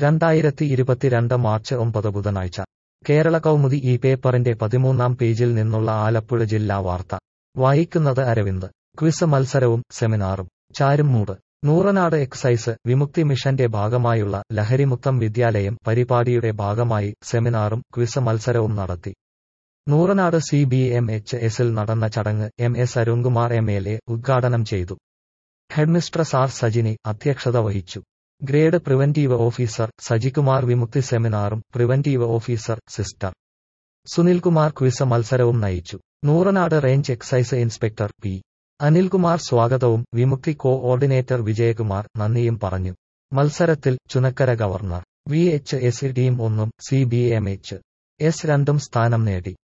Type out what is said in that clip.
രണ്ടായിരത്തി ഇരുപത്തിരണ്ട് മാർച്ച് ഒമ്പത് ബുധനാഴ്ച കേരള കൗമുദി ഈ പേപ്പറിന്റെ പതിമൂന്നാം പേജിൽ നിന്നുള്ള ആലപ്പുഴ ജില്ലാ വാർത്ത വായിക്കുന്നത് അരവിന്ദ് ക്വിസ് മത്സരവും സെമിനാറും ചാരുംമൂട് നൂറനാട് എക്സൈസ് വിമുക്തി മിഷന്റെ ഭാഗമായുള്ള ലഹരിമുക്തം വിദ്യാലയം പരിപാടിയുടെ ഭാഗമായി സെമിനാറും ക്വിസ് മത്സരവും നടത്തി Nooranad C B M H എസിൽ നടന്ന ചടങ്ങ് M S Arunkumar M L A ഉദ്ഘാടനം ചെയ്തു ഹെഡ്മിസ്ട്രസ് ആർ സജിനി അധ്യക്ഷത വഹിച്ചു grade preventive officer Sajikumar Vimukthi സെമിനാറും preventive officer sister Sunilkumar quiz മത്സരവും നയിച്ചു Nooranad range excise inspector P Anilkumar സ്വാഗതവും വിമുക്തി കോ ഓർഡിനേറ്റർ വിജയകുമാർ നന്ദിയും പറഞ്ഞു മത്സരത്തിൽ Chunakkara governor V H S team ഒന്നും C B M H S രണ്ടും സ്ഥാനം നേടി